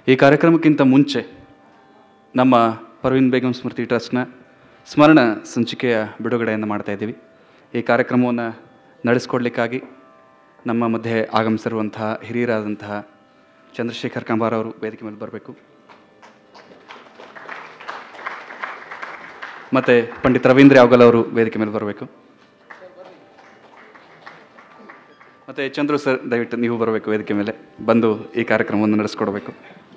ಈ ಕಾರ್ಯಕ್ರಮಕ್ಕಿಂತ ಮುಂಚೆ ನಮ್ಮ ಪರ್ವೀನ್ ಬೇಗಂ ಸ್ಮೃತಿ ಟ್ರಸ್ಟ್ನ ಸ್ಮರಣ ಸಂಚಿಕೆಯ ಬಿಡುಗಡೆಯನ್ನು ಮಾಡ್ತಾ ಇದ್ದೀವಿ ಈ ಕಾರ್ಯಕ್ರಮವನ್ನು ನಡೆಸ್ಕೊಡ್ಲಿಕ್ಕಾಗಿ ನಮ್ಮ ಮಧ್ಯೆ ಆಗಮಿಸಿರುವಂತಹ ಹಿರಿಯರಾದಂತಹ ಚಂದ್ರಶೇಖರ್ ಕಂಬಾರ್ ಅವರು ವೇದಿಕೆ ಮೇಲೆ ಬರಬೇಕು ಮತ್ತು ಪಂಡಿತ್ ರವೀಂದ್ರ ಯಾವಗಲ್ ಅವರು ವೇದಿಕೆ ಮೇಲೆ ಬರಬೇಕು ಮತ್ತು ಚಂದ್ರು ಸರ್ ದಯವಿಟ್ಟು ನೀವು ಬರಬೇಕು ವೇದಿಕೆ ಮೇಲೆ ಬಂದು ಈ ಕಾರ್ಯಕ್ರಮವನ್ನು ನಡೆಸ್ಕೊಡ್ಬೇಕು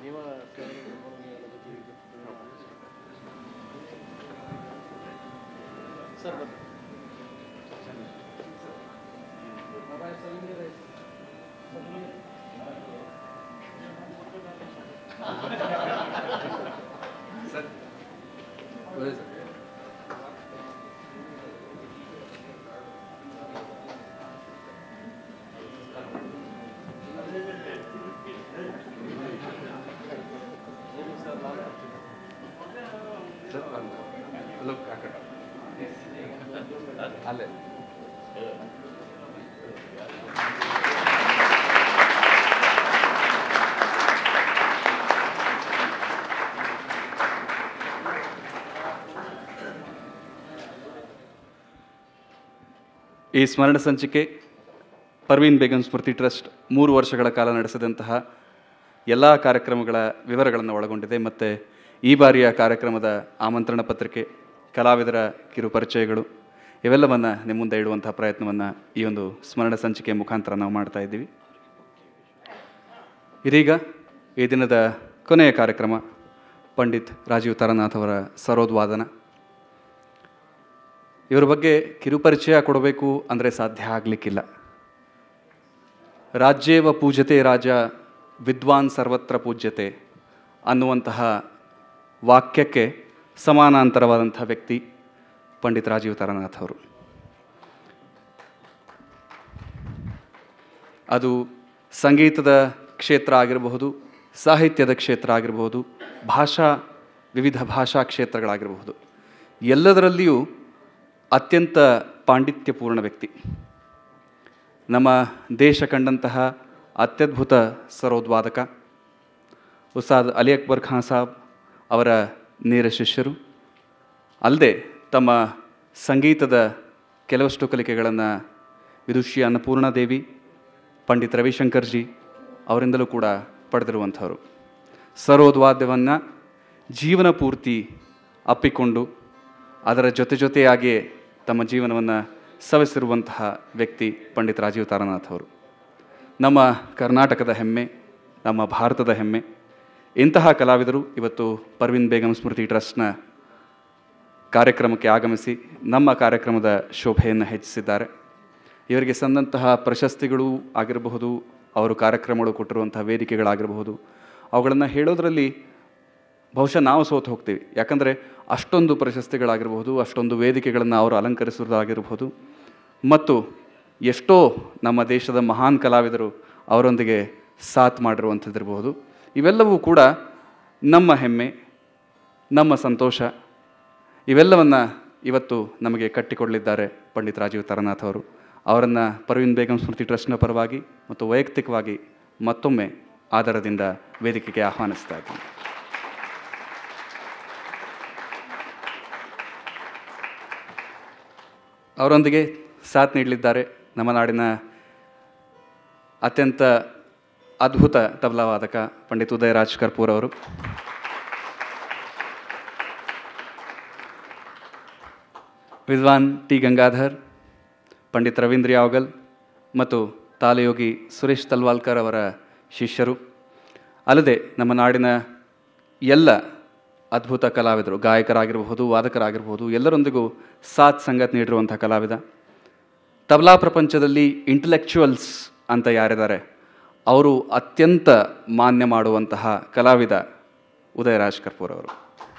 ಅಲ್ಲೇ ಈ ಸ್ಮರಣ ಸಂಚಿಕೆ ಪರ್ವೀನ್ ಬೇಗಂ ಸ್ಮೃತಿ ಟ್ರಸ್ಟ್ ಮೂರು ವರ್ಷಗಳ ಕಾಲ ನಡೆಸಿದಂತಹ ಎಲ್ಲ ಕಾರ್ಯಕ್ರಮಗಳ ವಿವರಗಳನ್ನು ಒಳಗೊಂಡಿದೆ ಮತ್ತು ಈ ಬಾರಿಯ ಕಾರ್ಯಕ್ರಮದ ಆಮಂತ್ರಣ ಪತ್ರಿಕೆ ಕಲಾವಿದರ ಕಿರು ಪರಿಚಯಗಳು ಇವೆಲ್ಲವನ್ನು ನಿಮ್ಮ ಮುಂದೆ ಇಡುವಂತಹ ಪ್ರಯತ್ನವನ್ನು ಈ ಒಂದು ಸ್ಮರಣ ಸಂಚಿಕೆ ಮುಖಾಂತರ ನಾವು ಮಾಡ್ತಾ ಇದ್ದೀವಿ ಇದೀಗ ಈ ದಿನದ ಕೊನೆಯ ಕಾರ್ಯಕ್ರಮ ಪಂಡಿತ್ ರಾಜೀವ್ ತಾರನಾಥ್ ಅವರ ಸರೋದ್ವಾದನ ಇವರ ಬಗ್ಗೆ ಕಿರುಪರಿಚಯ ಕೊಡಬೇಕು ಅಂದರೆ ಸಾಧ್ಯ ಆಗಲಿಕ್ಕಿಲ್ಲ ರಾಜ್ಯೇವ ಪೂಜ್ಯತೆ ರಾಜ ವಿದ್ವಾನ್ ಸರ್ವತ್ರ ಪೂಜ್ಯತೆ ಅನ್ನುವಂತಹ ವಾಕ್ಯಕ್ಕೆ ಸಮಾನಾಂತರವಾದಂಥ ವ್ಯಕ್ತಿ ಪಂಡಿತ್ ರಾಜೀವ್ ತಾರನಾಥ್ ಅವರು ಅದು ಸಂಗೀತದ ಕ್ಷೇತ್ರ ಆಗಿರಬಹುದು ಸಾಹಿತ್ಯದ ಕ್ಷೇತ್ರ ಆಗಿರಬಹುದು ಭಾಷಾ ವಿವಿಧ ಭಾಷಾ ಕ್ಷೇತ್ರಗಳಾಗಿರಬಹುದು ಎಲ್ಲದರಲ್ಲಿಯೂ ಅತ್ಯಂತ ಪಾಂಡಿತ್ಯಪೂರ್ಣ ವ್ಯಕ್ತಿ ನಮ್ಮ ದೇಶ ಕಂಡಂತಹ ಅತ್ಯದ್ಭುತ ಸರೋದ್ವಾದಕ ಉಸ್ತಾದ್ ಅಲಿ ಅಕ್ಬರ್ ಖಾನ್ ಸಾಬ್ ಅವರ ನೇರ ಶಿಷ್ಯರು ಅಲ್ಲದೆ ತಮ್ಮ ಸಂಗೀತದ ಕೆಲವಷ್ಟು ಕಲಿಕೆಗಳನ್ನು ವಿದುಷಿ ಅನ್ನಪೂರ್ಣಾದೇವಿ ಪಂಡಿತ್ ರವಿಶಂಕರ್ಜಿ ಅವರಿಂದಲೂ ಕೂಡ ಪಡೆದಿರುವಂಥವರು ಸರೋದ್ವಾದ್ಯವನ್ನು ಜೀವನ ಪೂರ್ತಿ ಅಪ್ಪಿಕೊಂಡು ಅದರ ಜೊತೆ ಜೊತೆಯಾಗಿಯೇ ತಮ್ಮ ಜೀವನವನ್ನು ಸವೆಸಿರುವಂತಹ ವ್ಯಕ್ತಿ ಪಂಡಿತ್ ರಾಜೀವ್ ತಾರನಾಥ್ ಅವರು ನಮ್ಮ ಕರ್ನಾಟಕದ ಹೆಮ್ಮೆ ನಮ್ಮ ಭಾರತದ ಹೆಮ್ಮೆ ಇಂತಹ ಕಲಾವಿದರು ಇವತ್ತು ಪರ್ವಿನ್ ಬೇಗಂ ಸ್ಮೃತಿ ಟ್ರಸ್ಟ್ನ ಕಾರ್ಯಕ್ರಮಕ್ಕೆ ಆಗಮಿಸಿ ನಮ್ಮ ಕಾರ್ಯಕ್ರಮದ ಶೋಭೆಯನ್ನು ಹೆಚ್ಚಿಸಿದ್ದಾರೆ ಇವರಿಗೆ ಸಂದಂತಹ ಪ್ರಶಸ್ತಿಗಳು ಆಗಿರಬಹುದು ಅವರು ಕಾರ್ಯಕ್ರಮಗಳು ಕೊಟ್ಟಿರುವಂತಹ ವೇದಿಕೆಗಳಾಗಿರಬಹುದು ಅವುಗಳನ್ನು ಹೇಳೋದರಲ್ಲಿ ಬಹುಶಃ ನಾವು ಸೋತು ಹೋಗ್ತೀವಿ ಯಾಕಂದರೆ ಅಷ್ಟೊಂದು ಪ್ರಶಸ್ತಿಗಳಾಗಿರಬಹುದು ಅಷ್ಟೊಂದು ವೇದಿಕೆಗಳನ್ನು ಅವರು ಅಲಂಕರಿಸುವುದಾಗಿರಬಹುದು ಮತ್ತು ಎಷ್ಟೋ ನಮ್ಮ ದೇಶದ ಮಹಾನ್ ಕಲಾವಿದರು ಅವರೊಂದಿಗೆ ಸಾಥ್ ಮಾಡಿರುವಂಥದ್ದಿರಬಹುದು ಇವೆಲ್ಲವೂ ಕೂಡ ನಮ್ಮ ಹೆಮ್ಮೆ ನಮ್ಮ ಸಂತೋಷ ಇವೆಲ್ಲವನ್ನು ಇವತ್ತು ನಮಗೆ ಕಟ್ಟಿಕೊಡಲಿದ್ದಾರೆ ಪಂಡಿತ್ ರಾಜೀವ್ ತಾರನಾಥ್ ಅವರು ಅವರನ್ನು ಪರ್ವೀನ್ ಬೇಗಂ ಸ್ಮೃತಿ ಟ್ರಸ್ಟ್ನ ಪರವಾಗಿ ಮತ್ತು ವೈಯಕ್ತಿಕವಾಗಿ ಮತ್ತೊಮ್ಮೆ ಆಧಾರದಿಂದ ವೇದಿಕೆಗೆ ಆಹ್ವಾನಿಸ್ತಾ ಇದ್ದೀನಿ ಅವರೊಂದಿಗೆ ಸಾಥ್ ನೀಡಲಿದ್ದಾರೆ ನಮ್ಮ ನಾಡಿನ ಅತ್ಯಂತ ಅದ್ಭುತ ತಬಲಾ ವಾದಕ ಪಂಡಿತ್ ಉದಯ್ ರಾಜ್ ಕರ್ಪೂರ್ ಅವರು ವಿದ್ವಾನ್ ಟಿ ಗಂಗಾಧರ್ ಪಂಡಿತ್ ರವೀಂದ್ರ ಯಾವಗಲ್ ಮತ್ತು ತಾಲಯೋಗಿ ಸುರೇಶ್ ತಲ್ವಾಲ್ಕರ್ ಅವರ ಶಿಷ್ಯರು ಅಲ್ಲದೆ ನಮ್ಮ ನಾಡಿನ ಎಲ್ಲ ಅದ್ಭುತ ಕಲಾವಿದರು ಗಾಯಕರಾಗಿರಬಹುದು ವಾದಕರಾಗಿರಬಹುದು ಎಲ್ಲರೊಂದಿಗೂ ಸಾಥ್ ಸಂಗತ್ ನೀಡಿರುವಂಥ ಕಲಾವಿದ ತಬಲಾ ಪ್ರಪಂಚದಲ್ಲಿ ಇಂಟಲೆಕ್ಚುವಲ್ಸ್ ಅಂತ ಯಾರಿದ್ದಾರೆ ಅವರು ಅತ್ಯಂತ ಮಾನ್ಯ ಮಾಡುವಂತಹ ಕಲಾವಿದ ಉದಯರಾಜ್ ಕರ್ಪೂರ್ ಅವರು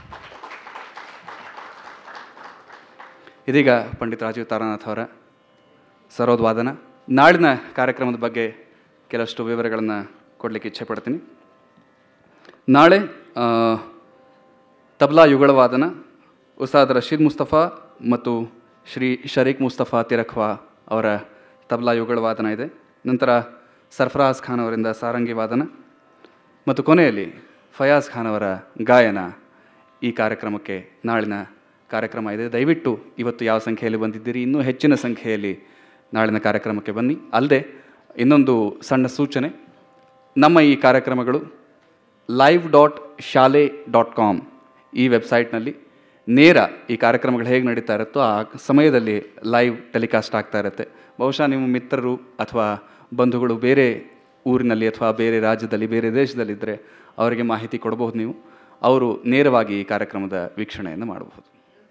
ಇದೀಗ ಪಂಡಿತ್ ರಾಜೀವ್ ತಾರನಾಥ್ ಅವರ ಸರೋದ್ವಾದನ ನಾಳಿನ ಕಾರ್ಯಕ್ರಮದ ಬಗ್ಗೆ ಕೆಲವಷ್ಟು ವಿವರಗಳನ್ನು ಕೊಡಲಿಕ್ಕೆ ಇಚ್ಛೆ ಪಡ್ತೀನಿ ನಾಳೆ ಆ, ತಬ್ಲಾ ಯುಗಳವಾದನ ಉಸ್ತಾದ್ ರಶೀದ್ ಮುಸ್ತಫಾ ಮತ್ತು ಶ್ರೀ ಶರೀಕ್ ಮುಸ್ತಫಾ ತಿರಖ್ವಾ ಅವರ ತಬ್ಲಾ ಯುಗಳವಾದನ ಇದೆ ನಂತರ ಸರ್ಫರಾಜ್ ಖಾನ್ ಅವರಿಂದ ಸಾರಂಗಿ ವಾದನ ಮತ್ತು ಕೊನೆಯಲ್ಲಿ ಫಯಾಜ್ ಖಾನ್ ಅವರ ಗಾಯನ ಈ ಕಾರ್ಯಕ್ರಮಕ್ಕೆ ನಾಳಿನ ಕಾರ್ಯಕ್ರಮ ಇದೆ ದಯವಿಟ್ಟು ಇವತ್ತು ಯಾವ ಸಂಖ್ಯೆಯಲ್ಲಿ ಬಂದಿದ್ದೀರಿ ಇನ್ನೂ ಹೆಚ್ಚಿನ ಸಂಖ್ಯೆಯಲ್ಲಿ ನಾಳಿನ ಕಾರ್ಯಕ್ರಮಕ್ಕೆ ಬನ್ನಿ ಅಲ್ಲದೆ ಇನ್ನೊಂದು ಸಣ್ಣ ಸೂಚನೆ ನಮ್ಮ ಈ ಕಾರ್ಯಕ್ರಮಗಳು live dot Shaale dot com ಈ ವೆಬ್ಸೈಟ್ನಲ್ಲಿ ನೇರ ಈ ಕಾರ್ಯಕ್ರಮಗಳು ಹೇಗೆ ನಡೀತಾ ಇರುತ್ತೋ ಆ ಸಮಯದಲ್ಲಿ ಲೈವ್ ಟೆಲಿಕಾಸ್ಟ್ ಆಗ್ತಾ ಇರುತ್ತೆ ಬಹುಶಃ ನಿಮ್ಮ ಮಿತ್ರರು ಅಥವಾ ಬಂಧುಗಳು ಬೇರೆ ಊರಿನಲ್ಲಿ ಅಥವಾ ಬೇರೆ ರಾಜ್ಯದಲ್ಲಿ ಬೇರೆ ದೇಶದಲ್ಲಿದ್ದರೆ ಅವರಿಗೆ ಮಾಹಿತಿ ಕೊಡಬಹುದು ನೀವು ಅವರು ನೇರವಾಗಿ ಈ ಕಾರ್ಯಕ್ರಮದ ವೀಕ್ಷಣೆಯನ್ನು ಮಾಡಬಹುದು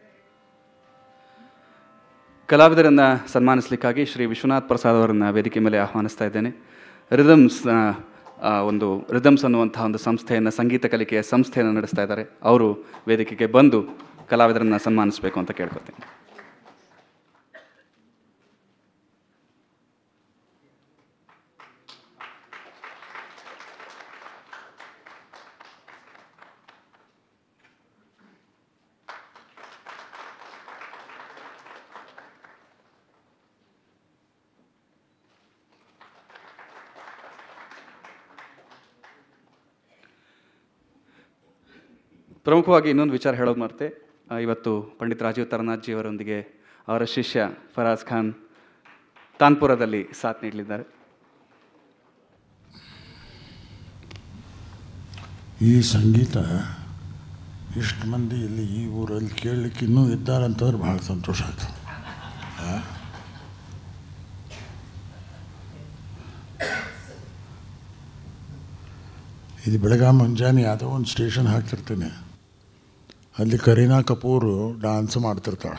ಕಲಾವಿದರನ್ನು ಸನ್ಮಾನಿಸಲಿಕ್ಕಾಗಿ ಶ್ರೀ ವಿಶ್ವನಾಥ್ ಪ್ರಸಾದ್ ಅವರನ್ನು ವೇದಿಕೆ ಮೇಲೆ ಆಹ್ವಾನಿಸ್ತಾ ಇದ್ದೇನೆ ರಿದಮ್ಸ್ ಒಂದು ರಿದಮ್ಸ್ ಅನ್ನುವಂತಹ ಒಂದು ಸಂಸ್ಥೆಯನ್ನು ಸಂಗೀತ ಕಲಿಕೆಯ ಸಂಸ್ಥೆಯನ್ನು ನಡೆಸ್ತಾ ಇದ್ದಾರೆ ಅವರು ವೇದಿಕೆಗೆ ಬಂದು ಕಲಾವಿದರನ್ನು ಸನ್ಮಾನಿಸಬೇಕು ಅಂತ ಕೇಳ್ಕೊತೀನಿ ಪ್ರಮುಖವಾಗಿ ಇನ್ನೊಂದು ವಿಚಾರ ಹೇಳೋದು ಮರ್ತೆ ಆ, ಇವತ್ತು ಪಂಡಿತ್ ರಾಜೀವ್ ತರನಾಥ್ ಜಿ ಅವರೊಂದಿಗೆ ಅವರ ಶಿಷ್ಯ ಫರಾಜ್ ಖಾನ್ ತಾನ್ಪುರದಲ್ಲಿ ಸಾಥ್ ನೀಡಲಿದ್ದಾರೆ ಈ ಸಂಗೀತ ಇಷ್ಟು ಮಂದಿ ಇಲ್ಲಿ ಈ ಊರಲ್ಲಿ ಕೇಳಲಿಕ್ಕೆ ಇನ್ನೂ ಇದ್ದಾರಂತಂದ್ರೆ ಭಾಳ ಸಂತೋಷ ಆಯ್ತು ಆ? ಇದು ಬೆಳಗಾವಿ ಮುಂಜಾನೆ ಯಾವುದೋ ಒಂದು ಸ್ಟೇಷನ್ ಹಾಕ್ತಿರ್ತೀನಿ ಅಲ್ಲಿ ಕರೀನಾ ಕಪೂರು ಡಾನ್ಸ್ ಮಾಡ್ತಿರ್ತಾಳೆ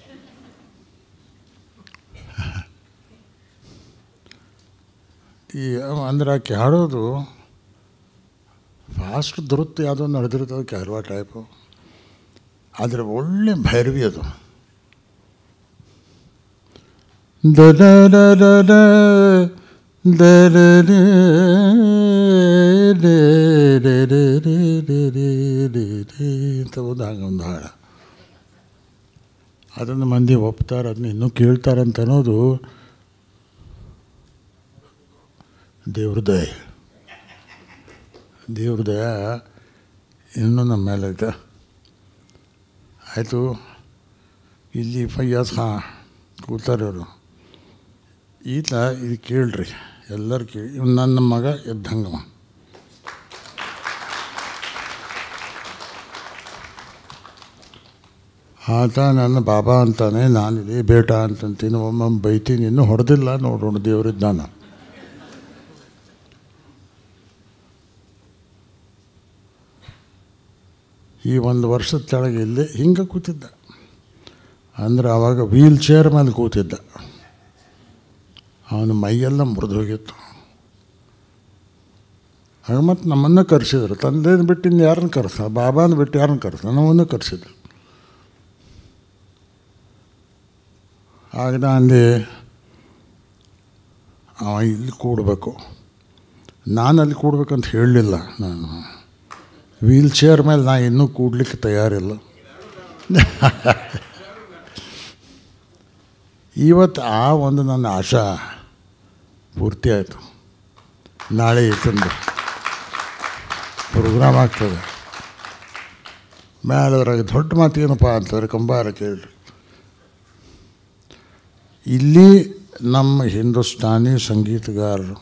ಈ ಅಂದ್ರೆ ಆಕೆ ಹಾಡೋದು ಫಾಸ್ಟ್ ದುರುತ್ತು ಯಾವುದೋ ನಡೆದಿರ್ತದೆ ಕ್ಯಾರ್ವಾ ಟೈಪು ಆದರೆ ಒಳ್ಳೆ ಭೈರವಿ ಅದು ದ ದ ದ ದ ದ ದ ದ ದ ದ ದ ದ ದ ದ ದ ದ ಅಂತ ಒಂದು ಹಾಗೆ ಒಂದು ಹಾಡು ಅದನ್ನು ಮಂದಿ ಒಪ್ತಾರೆ ಅದನ್ನ ಇನ್ನೂ ಕೇಳ್ತಾರಂತ ಅನ್ನೋದು ದೇವ್ರ ದಯ ದೇವ್ರ ದಯ ಇನ್ನೂ ನಮ್ಮ ಮೇಲೆ ಐತೆ ಆಯಿತು ಇಲ್ಲಿ ಫಯ್ಯಾಸ್ ಹಾಂ ಕೂತಾರೆ ಅವರು ಈತ ಇದು ಕೇಳ್ರಿ ಎಲ್ಲರೂ ಕೇಳಿ ಇವ್ನು ನನ್ನ ಮಗ ಎದ್ದಂಗವ ಆತ ನನ್ನ ಬಾಬಾ ಅಂತಾನೆ ನಾನಿದೆ ಬೇಟ ಅಂತಂತೀನಿ ಒಮ್ಮೊಮ್ಮೆ ಬೈತೀನಿ ಇನ್ನೂ ಹೊಡೆದಿಲ್ಲ ನೋಡೋಣ ದೇವರಿದ್ದಾನ ಈ ಒಂದು ವರ್ಷದ ಕೆಳಗೆ ಇಲ್ಲೇ ಹಿಂಗೆ ಕೂತಿದ್ದ ಅಂದ್ರೆ ಆವಾಗ ವೀಲ್ ಚೇರ್ ಮೇಲೆ ಕೂತಿದ್ದ ಅವನ ಮೈಯೆಲ್ಲ ಮುರಿದು ಹೋಗಿತ್ತು ಆಗ ಮತ್ತು ನಮ್ಮನ್ನು ಕರೆಸಿದ್ರು ತಂದೆನ ಬಿಟ್ಟು ಇನ್ನು ಯಾರನ್ನ ಕರೆಸ ಬಾಬಾನ ಬಿಟ್ಟು ಯಾರನ್ನ ಕರೆಸ ನಮ್ಮನ್ನು ಕರೆಸಿದ್ರು ಆಗ ನಾನು ಅವ ಇಲ್ಲಿ ಕೂಡಬೇಕು ನಾನು ಅಲ್ಲಿ ಕೂಡ್ಬೇಕಂತ ಹೇಳಲಿಲ್ಲ ನಾನು ವೀಲ್ ಚೇರ್ ಮೇಲೆ ನಾ ಇನ್ನೂ ಕೂಡ್ಲಿಕ್ಕೆ ತಯಾರಿಲ್ಲ ಇವತ್ತು ಆ ಒಂದು ನನ್ನ ಆಶಾ ಪೂರ್ತಿ ಆಯಿತು ನಾಳೆ ಏಕೆಂದು ಪ್ರೋಗ್ರಾಮ್ ಆಗ್ತದೆ ಮೇಲದ್ರಾಗ ದೊಡ್ಡ ಮಾತು ಏನಪ್ಪ ಅಂತಂದ್ರೆ ಕಂಬಾರ ಕೇಳ್ರಿ ಇಲ್ಲಿ ನಮ್ಮ ಹಿಂದೂಸ್ತಾನಿ ಸಂಗೀತಗಾರರು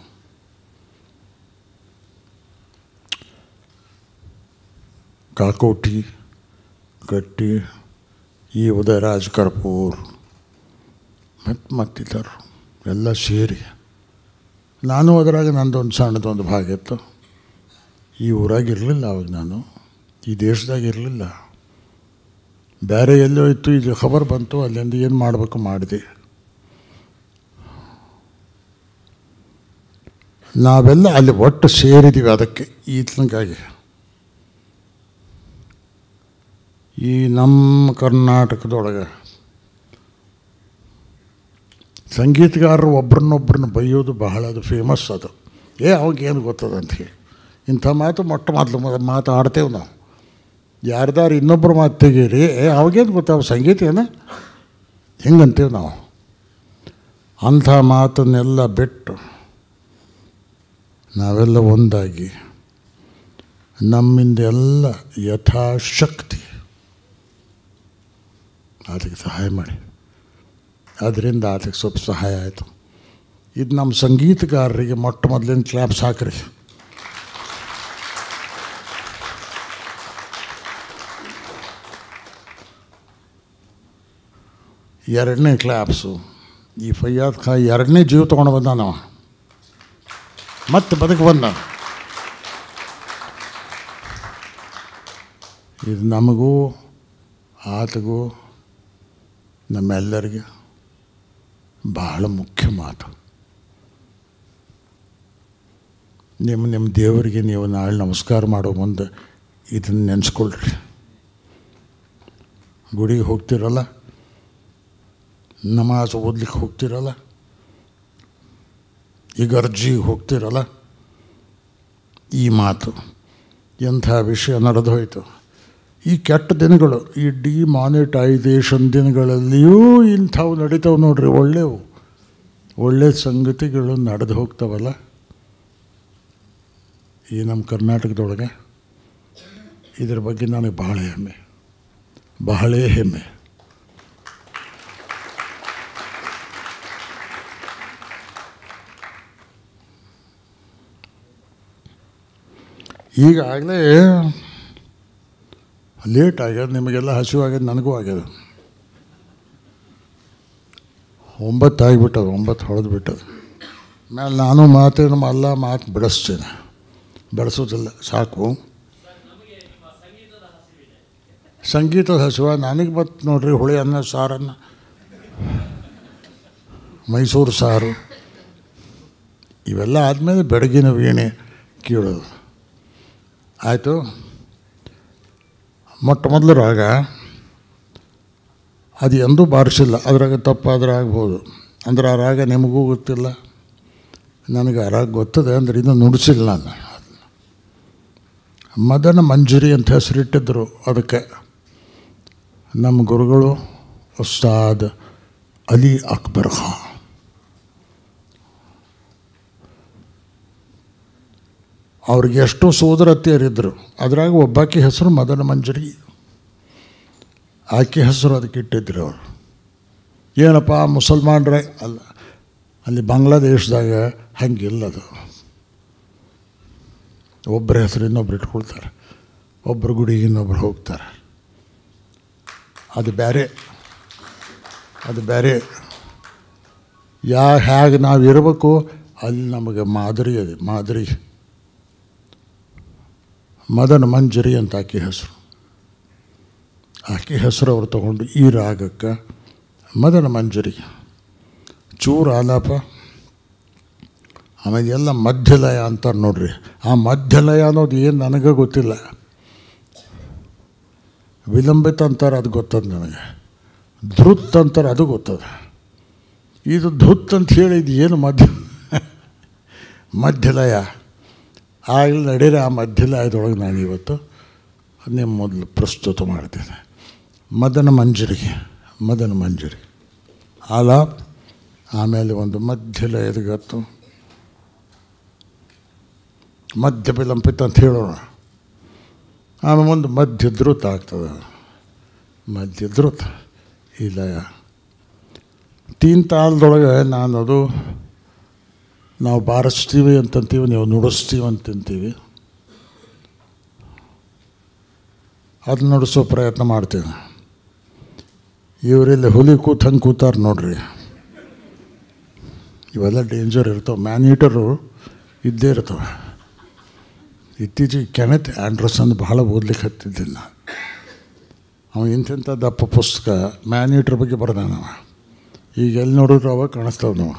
ಕಾಕೋಟಿ ಗಟ್ಟಿ ಈ ಉದಯರಾಜ್ ಕರ್ಪೂರ್ ಮತ್ತು ಮತ್ತಿತರರು ಎಲ್ಲ ಸೇರಿ ನಾನು ಅದರಾಗ ನಂದೊಂದು ಸಣ್ಣದೊಂದು ಭಾಗ ಇತ್ತು ಈ ಊರಾಗ ಇರಲಿಲ್ಲ ಅವಾಗ ನಾನು ಈ ದೇಶದಾಗ ಇರಲಿಲ್ಲ ಬೇರೆ ಎಲ್ಲೋ ಇತ್ತು ಇದು ಖಬರ್ ಬಂತು ಅಲ್ಲಿಂದ ಏನು ಮಾಡಬೇಕು ಮಾಡಿದೆ ನಾವೆಲ್ಲ ಅಲ್ಲಿ ಒಟ್ಟು ಸೇರಿದ್ದೀವಿ ಅದಕ್ಕೆ ಈತನಿಗಾಗಿ ಈ ನಮ್ಮ ಕರ್ನಾಟಕದೊಳಗೆ ಸಂಗೀತಗಾರರು ಒಬ್ರನ್ನೊಬ್ರನ್ನ ಬೈಯೋದು ಬಹಳ ಅದು ಫೇಮಸ್ ಅದು ಏ ಅವಾಗೇನು ಗೊತ್ತದ ಅಂತ ಹೇಳಿ ಇಂಥ ಮಾತು ಮೊಟ್ಟ ಮೊದಲು ಮಾತು ಆಡ್ತೇವೆ ನಾವು ಯಾರ್ದಾರು ಇನ್ನೊಬ್ಬರು ಮಾತು ತೆಗೀರಿ ಏ ಅವಾಗೇನು ಗೊತ್ತಾವ ಸಂಗೀತ ಏನ ಹಿಂಗಂತೇವೆ ನಾವು ಅಂಥ ಮಾತನ್ನೆಲ್ಲ ಬಿಟ್ಟು ನಾವೆಲ್ಲ ಒಂದಾಗಿ ನಮ್ಮಿಂದೆಲ್ಲ ಯಥಾಶಕ್ತಿ ಆತಗೆ ಸಹಾಯ ಮಾಡಿ ಅದರಿಂದ ಆತಗೆ ಸ್ವಲ್ಪ ಸಹಾಯ ಆಯಿತು ಇದು ನಮ್ಮ ಸಂಗೀತಗಾರರಿಗೆ ಮೊಟ್ಟ ಮೊದಲಿನ ಕ್ಲಾಪ್ಸ್ ಹಾಕ್ರಿ ಎರಡನೇ ಕ್ಲಾಪ್ಸು ಈ ಫಯ್ಯಾದ್ ಖಾ ಎರಡನೇ ಜೀವ ತೊಗೊಂಡು ಬಂದ ನಾವು ಮತ್ತೆ ಬದುಕು ಬಂದ ಇದು ನಮಗೂ ಆತಗೂ ನಮ್ಮೆಲ್ಲರಿಗೆ ಬಹಳ ಮುಖ್ಯ ಮಾತು ನಿಮ್ಮ ನಿಮ್ಮ ದೇವರಿಗೆ ನೀವು ನಾಳೆ ನಮಸ್ಕಾರ ಮಾಡೋ ಮುಂದೆ ಇದನ್ನು ನೆನೆಸ್ಕೊಳ್ರಿ ಗುಡಿಗೆ ಹೋಗ್ತಿರಲ್ಲ ನಮಾಜ್ ಓದ್ಲಿಕ್ಕೆ ಹೋಗ್ತಿರಲ್ಲ ಈಗ ಅರ್ಜಿಗೆ ಹೋಗ್ತಿರಲ್ಲ ಈ ಮಾತು ಎಂಥ ವಿಷಯ ನಡೆದು ಹೋಯಿತು ಈ ಕೆಟ್ಟ ದಿನಗಳು ಈ ಡಿಮಾನಿಟೈಸೇಷನ್ ದಿನಗಳಲ್ಲಿಯೂ ಇಂಥವು ನಡೀತಾವೆ ನೋಡ್ರಿ ಒಳ್ಳೆವು ಒಳ್ಳೆ ಸಂಗತಿಗಳು ನಡೆದು ಹೋಗ್ತಾವಲ್ಲ ಈ ನಮ್ಮ ಕರ್ನಾಟಕದೊಳಗೆ ಇದ್ರ ಬಗ್ಗೆ ನನಗೆ ಬಹಳ ಹೆಮ್ಮೆ ಬಹಳೇ ಹೆಮ್ಮೆ ಈಗಾಗಲೇ ಲೇಟ್ ಆಗ್ಯದ ನಿಮಗೆಲ್ಲ ಹಸಿವು ಆಗ್ಯದ ನನಗೂ ಆಗ್ಯದ ಒಂಬತ್ತು ಆಗಿಬಿಟ್ಟದು ಒಂಬತ್ತು ಹೊಡೆದು ಬಿಟ್ಟದು ಮೇಲೆ ನಾನು ಮಾತೇನು ಅಲ್ಲ ಮಾತು ಬಿಡಿಸ್ತೇನೆ ಬೆಳೆಸೋದಿಲ್ಲ ಸಾಕು ಸಂಗೀತದ ಹಸಿವ ನನಗೆ ಬತ್ತು ನೋಡ್ರಿ ಹುಳಿ ಅನ್ನ ಸಾರನ್ನು ಮೈಸೂರು ಸಾರು ಇವೆಲ್ಲ ಆದಮೇಲೆ ಬೆಳಗಿನ ವೀಣೆ ಕೇಳೋದು ಆಯಿತು ಮೊಟ್ಟ ಮೊದಲು ರಾಗ ಅದು ಎಂದೂ ಬಾರಿಸಿಲ್ಲ ಅದ್ರಾಗ ತಪ್ಪಾದ್ರೆ ಆಗ್ಬೋದು ಅಂದ್ರೆ ಆ ರಾಗ ನಿಮಗೂ ಗೊತ್ತಿಲ್ಲ ನನಗೆ ಆ ರಾಗ ಗೊತ್ತದೆ ಅಂದ್ರೆ ಇದು ನುಡಿಸಿಲ್ಲ ನಾನು ಮದನ ಮಂಜರಿ ಅಂತ ಹೆಸರಿಟ್ಟಿದ್ದರು ಅದಕ್ಕೆ ನಮ್ಮ ಗುರುಗಳು ಉಸ್ತಾದ್ ಅಲಿ ಅಕ್ಬರ್ ಖಾನ್ ಅವ್ರಿಗೆ ಎಷ್ಟೋ ಸೋದರತ್ತೆಯರಿದ್ದರು ಅದ್ರಾಗ ಒಬ್ಬಾಕಿ ಹೆಸರು ಮದನ ಮಂಜರಿ ಆಕೆ ಹೆಸರು ಅದಕ್ಕೆ ಇಟ್ಟಿದ್ರು ಅವರು ಏನಪ್ಪ ಮುಸಲ್ಮಾನ್ರೆ ಅಲ್ಲ ಅಲ್ಲಿ ಬಾಂಗ್ಲಾದೇಶದಾಗ ಹಂಗಿಲ್ಲ ಅದು ಒಬ್ಬರ ಹೆಸರು ಇನ್ನೊಬ್ರು ಇಟ್ಕೊಳ್ತಾರೆ ಒಬ್ಬರು ಗುಡಿಗೆ ಇನ್ನೊಬ್ರು ಹೋಗ್ತಾರೆ ಅದು ಬೇರೆ ಅದು ಬೇರೆ ಯಾ ಹೇಗೆ ನಾವು ಇರಬೇಕು ಅಲ್ಲಿ ನಮಗೆ ಮಾದರಿ ಅದು ಮಾದರಿ ಮದನ ಮಂಜರಿ ಅಂತ ಆಕೆ ಹೆಸರು ಆಕೆ ಹೆಸರು ಅವ್ರು ತಗೊಂಡು ಈ ರಾಗಕ್ಕೆ ಮದನ ಮಂಜರಿ ಚೂರು ಆಲಾಪ ಆಮೇಲೆ ಎಲ್ಲ ಮಧ್ಯಲಯ ಅಂತಾರೆ ನೋಡ್ರಿ ಆ ಮಧ್ಯಲಯ ಅನ್ನೋದು ಏನು ನನಗೆ ಗೊತ್ತಿಲ್ಲ ವಿಲಂಬಿತ ಅಂತಾರೆ ಅದು ಗೊತ್ತದ ನನಗೆ ಧೃತ್ ಅಂತಾರೆ ಅದು ಗೊತ್ತದ ಇದು ಧುತ್ ಅಂತ ಹೇಳಿ ಇದು ಏನು ಮಧ್ಯ ಮಧ್ಯಲಯ ಆಗಲಿ ನಡೀರಿ ಆ ಮಧ್ಯಲಯದೊಳಗೆ ನಾನು ಇವತ್ತು ನಿಮ್ಮ ಮೊದಲು ಪ್ರಸ್ತುತ ಮಾಡ್ತೇನೆ ಮದನ ಮಂಜರಿ ಮದನ ಮಂಜರಿ ಆಲಾಪ್ ಆಮೇಲೆ ಒಂದು ಮಧ್ಯಲಯದ ಗತ್ತು ಮಧ್ಯ ವಿಲಂಬಿತ ಅಂತ ಹೇಳೋಣ ಆಮೇಲೆ ಒಂದು ಮಧ್ಯ ಧೃತ ಆಗ್ತದೆ ಮಧ್ಯ ಧೃತ ಈ ಲಯ ತೀನ್ ತಾಳದೊಳಗೆ ನಾನು ಅದು ನಾವು ಬಾರಿಸ್ತೀವಿ ಅಂತಂತೀವಿ ನೀವು ನುಡಿಸ್ತೀವಿ ಅಂತಂತೀವಿ ಅದು ನುಡಿಸೋ ಪ್ರಯತ್ನ ಮಾಡ್ತೀವಿ ಇವರಲ್ಲಿ ಹುಲಿ ಕೂತ್ ಹಂಗೆ ಕೂತಾರೆ ನೋಡ್ರಿ ಇವೆಲ್ಲ ಡೇಂಜರ್ ಇರ್ತಾವೆ ಮ್ಯಾನೀಟರು ಇದ್ದೇ ಇರ್ತವೆ ಇತ್ತೀಚೆಗೆ ಕೆನೆತ್ ಆ್ಯಂಡ್ರಸನ್ ಬಹಳ ಓದ್ಲಿಕ್ಕೆ ಹತ್ತಿದ್ದೀನಿ ನಾನು ಅವ ಇಂಥಿಂಥ ದಪ್ಪ ಪುಸ್ತಕ ಮ್ಯಾನೀಟ್ರ್ ಬಗ್ಗೆ ಬರ್ದಾನ ಅವ ಈಗ ಎಲ್ಲಿ ನೋಡಿದ್ರು ಅವಾಗ ಕಾಣಿಸ್ತಾವೆ ನಾವು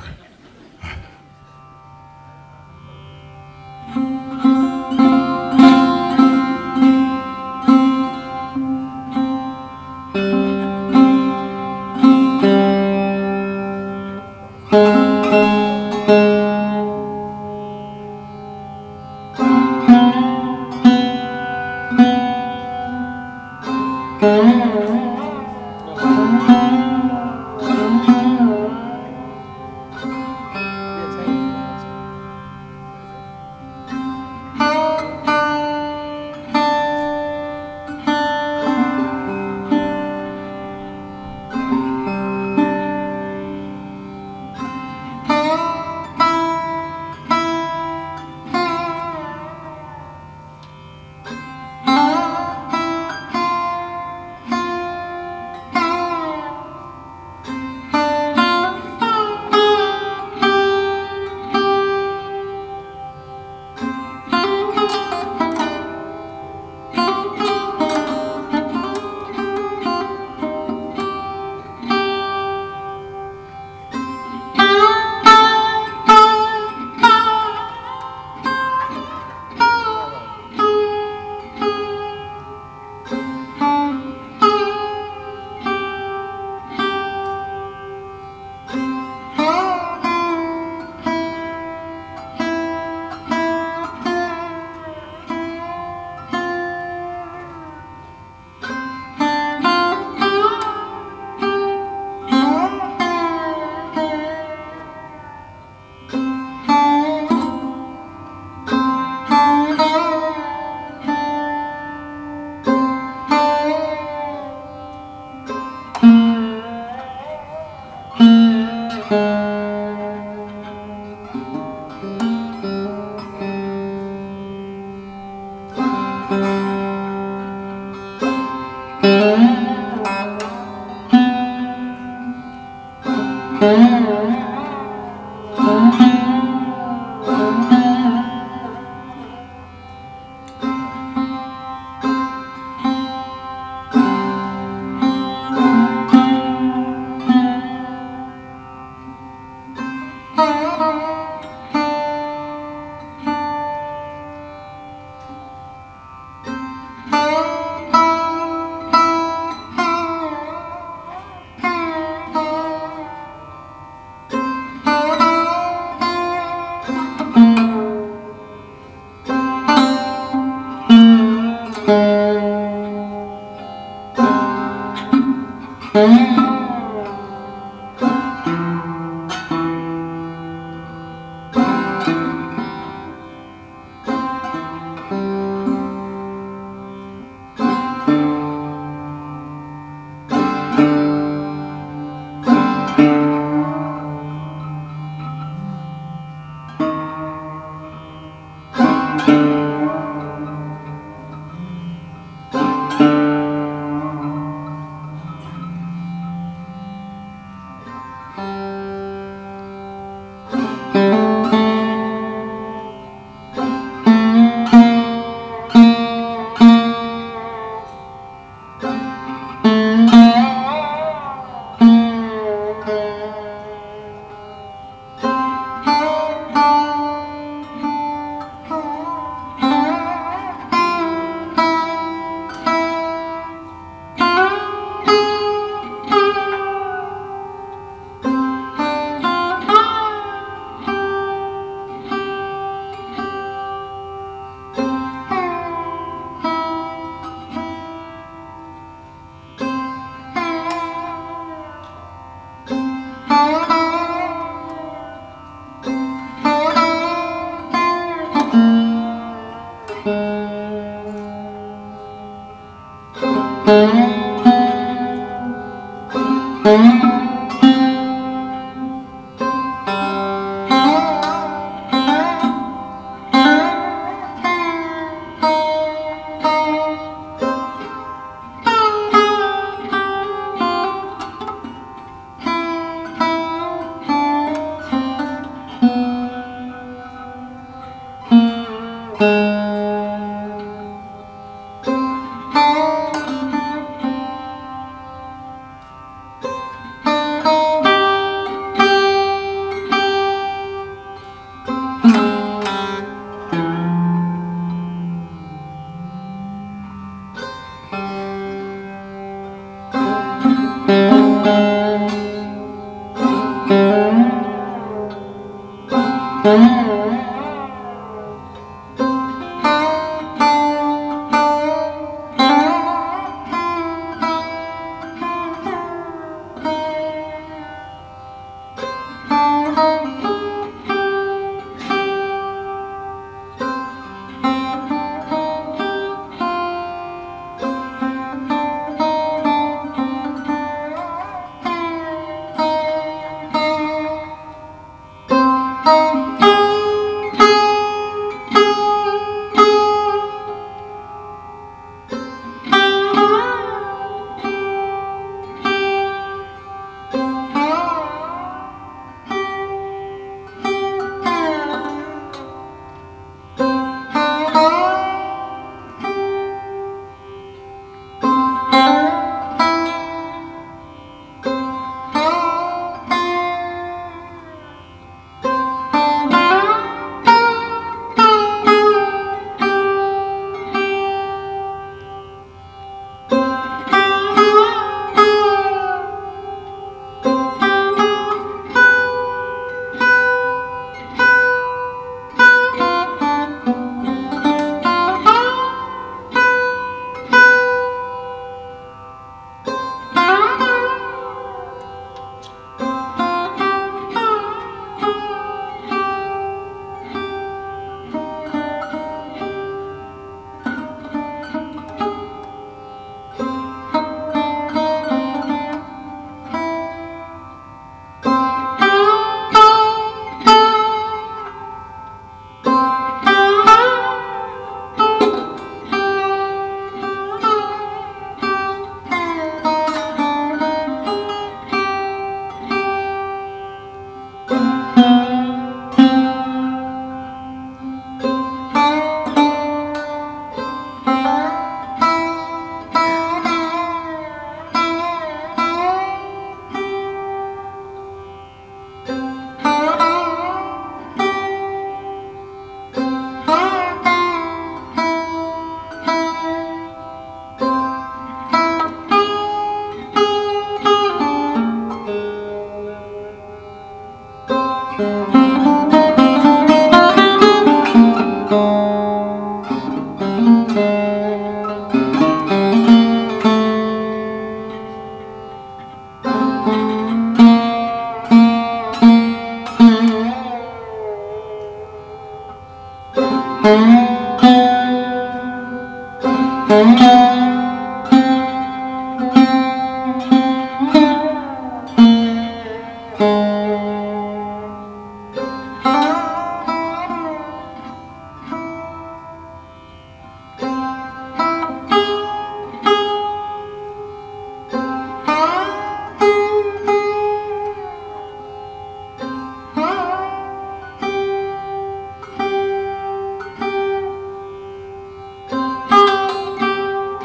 Thank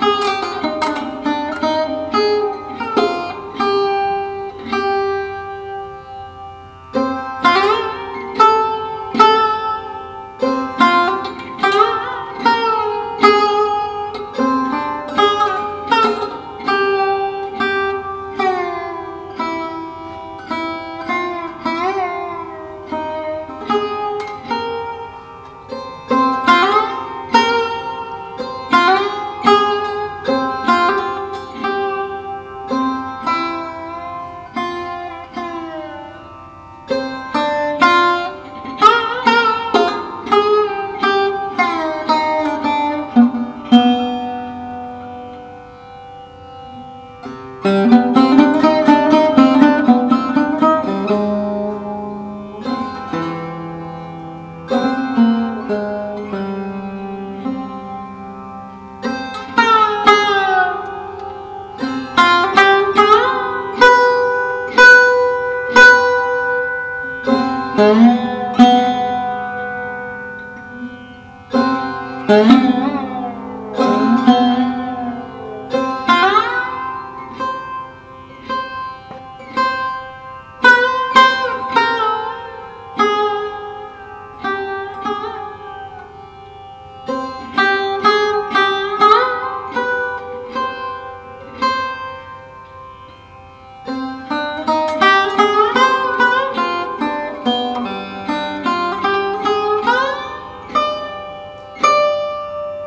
ಆ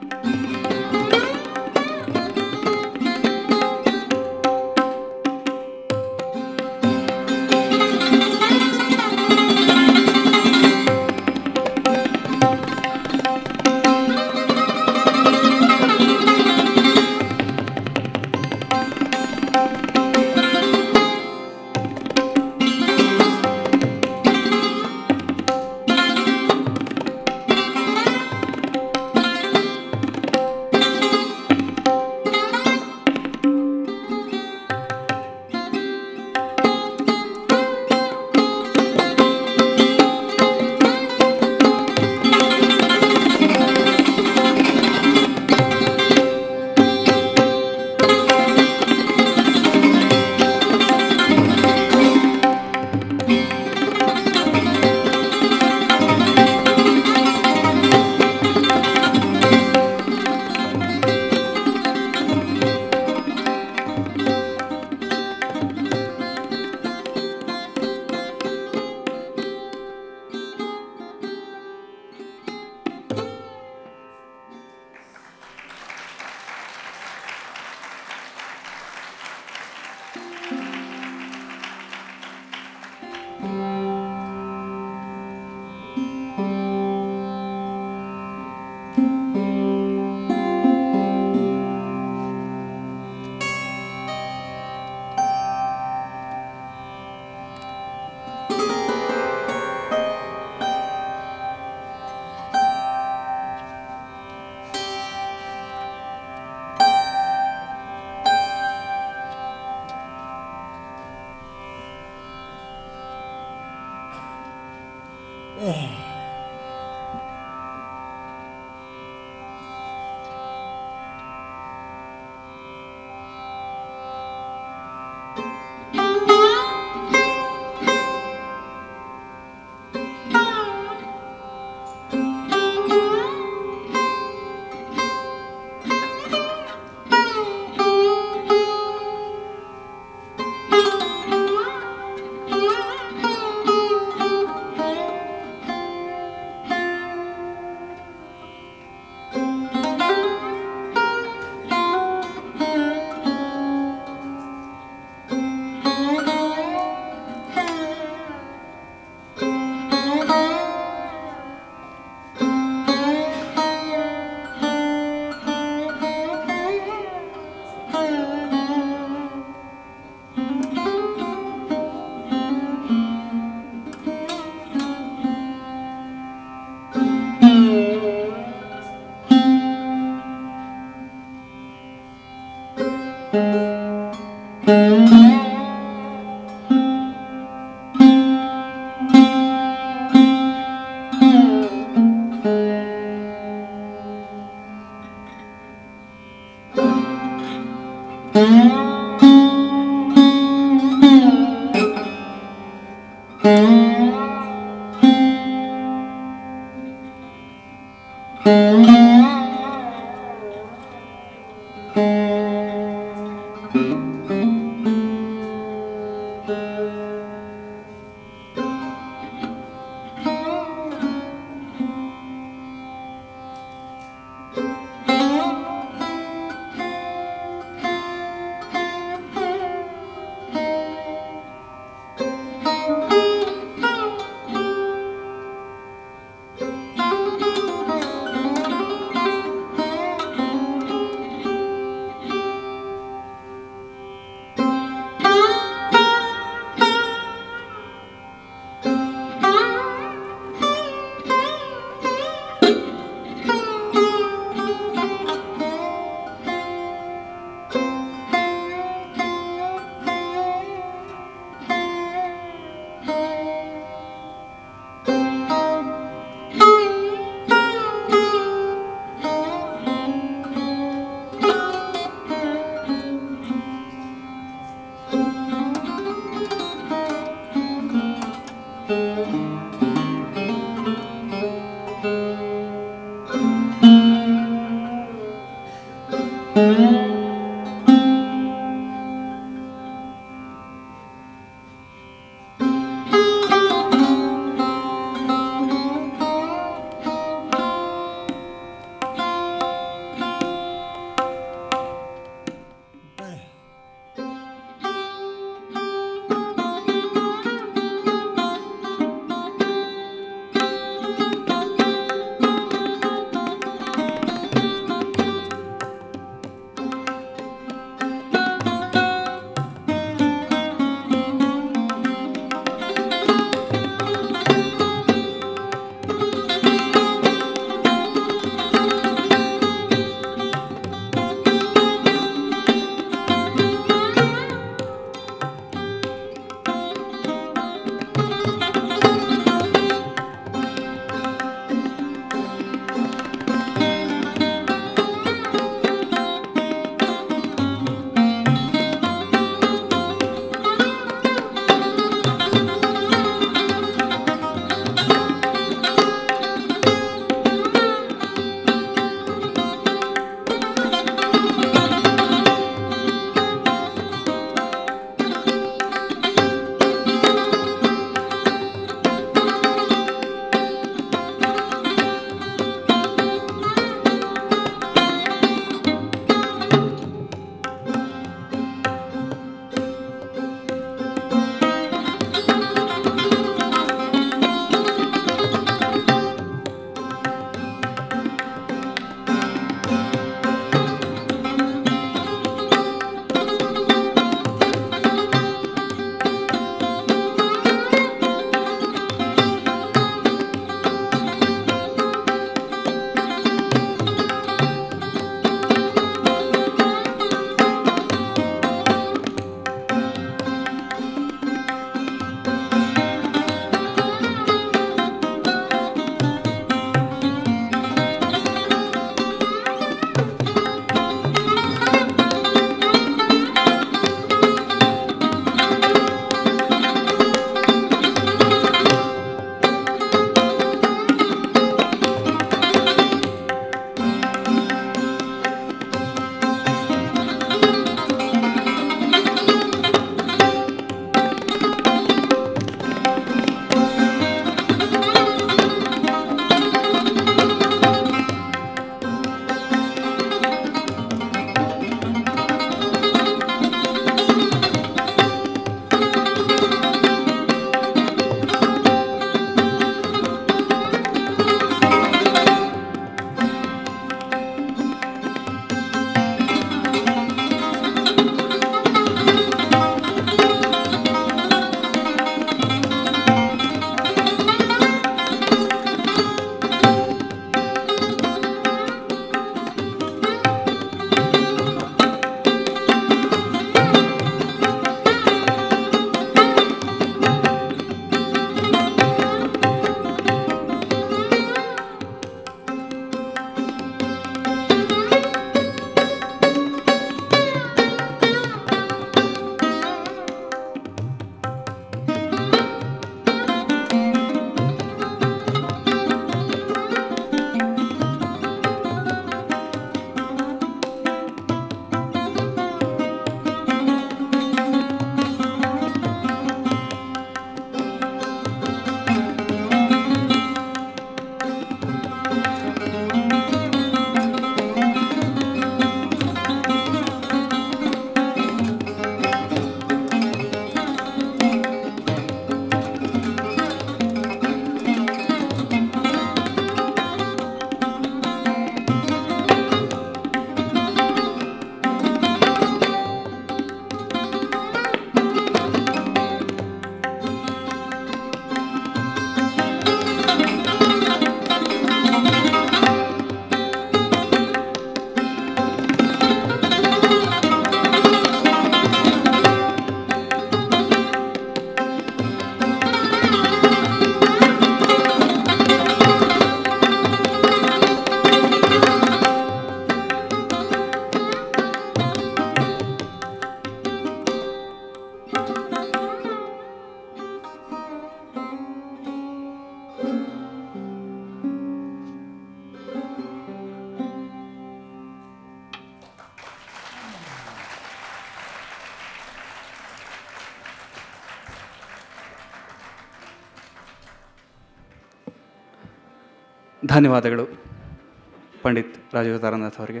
ಧನ್ಯವಾದಗಳು ಪಂಡಿತ್ ರಾಜೀವ್ ತಾರನಾಥ್ ಅವರಿಗೆ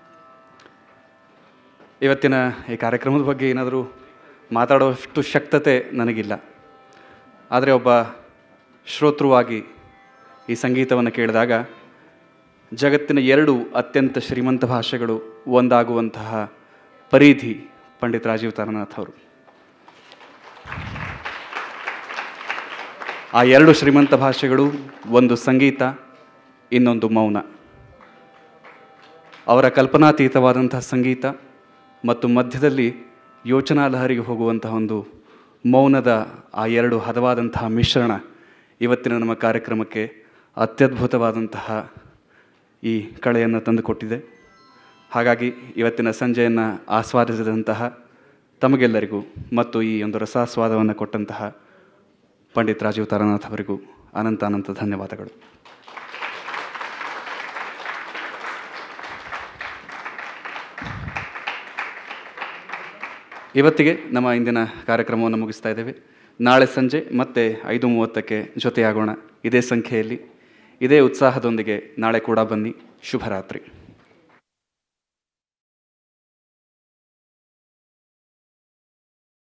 ಇವತ್ತಿನ ಈ ಕಾರ್ಯಕ್ರಮದ ಬಗ್ಗೆ ಏನಾದರೂ ಮಾತಾಡುವಷ್ಟು ಶಕ್ತತೆ ನನಗಿಲ್ಲ ಆದರೆ ಒಬ್ಬ ಶ್ರೋತೃವಾಗಿ ಈ ಸಂಗೀತವನ್ನು ಕೇಳಿದಾಗ ಜಗತ್ತಿನ ಎರಡು ಅತ್ಯಂತ ಶ್ರೀಮಂತ ಭಾಷೆಗಳು ಒಂದಾಗುವಂತಹ ಪರಿಧಿ ಪಂಡಿತ್ ರಾಜೀವ್ ತಾರನಾಥ್ ಅವರು ಆ ಎರಡು ಶ್ರೀಮಂತ ಭಾಷೆಗಳು ಒಂದು ಸಂಗೀತ ಇನ್ನೊಂದು ಮೌನ ಅವರ ಕಲ್ಪನಾತೀತವಾದಂತಹ ಸಂಗೀತ ಮತ್ತು ಮಧ್ಯದಲ್ಲಿ ಯೋಚನಾ ಲಹರಿಗೆ ಹೋಗುವಂತಹ ಒಂದು ಮೌನದ ಆ ಎರಡು ಹದವಾದಂತಹ ಮಿಶ್ರಣ ಇವತ್ತಿನ ನಮ್ಮ ಕಾರ್ಯಕ್ರಮಕ್ಕೆ ಅತ್ಯದ್ಭುತವಾದಂತಹ ಈ ಕಳೆಯನ್ನು ತಂದುಕೊಟ್ಟಿದೆ ಹಾಗಾಗಿ ಇವತ್ತಿನ ಸಂಜೆಯನ್ನು ಆಸ್ವಾದಿಸಿದಂತಹ ತಮಗೆಲ್ಲರಿಗೂ ಮತ್ತು ಈ ಒಂದು ರಸಾಸ್ವಾದವನ್ನು ಕೊಟ್ಟಂತಹ ಪಂಡಿತ್ ರಾಜೀವ್ ತಾರನಾಥ್ ಅವರಿಗೂ ಅನಂತ ಅನಂತ ಧನ್ಯವಾದಗಳು ಇವತ್ತಿಗೆ ನಮ್ಮ ಇಂದಿನ ಕಾರ್ಯಕ್ರಮವನ್ನು ಮುಗಿಸ್ತಾ ಇದ್ದೇವೆ ನಾಳೆ ಸಂಜೆ ಮತ್ತೆ ಐದು ಮೂವತ್ತಕ್ಕೆ ಜೊತೆಯಾಗೋಣ ಇದೇ ಸಂಖ್ಯೆಯಲ್ಲಿ ಇದೇ ಉತ್ಸಾಹದೊಂದಿಗೆ ನಾಳೆ ಕೂಡ ಬನ್ನಿ ಶುಭರಾತ್ರಿ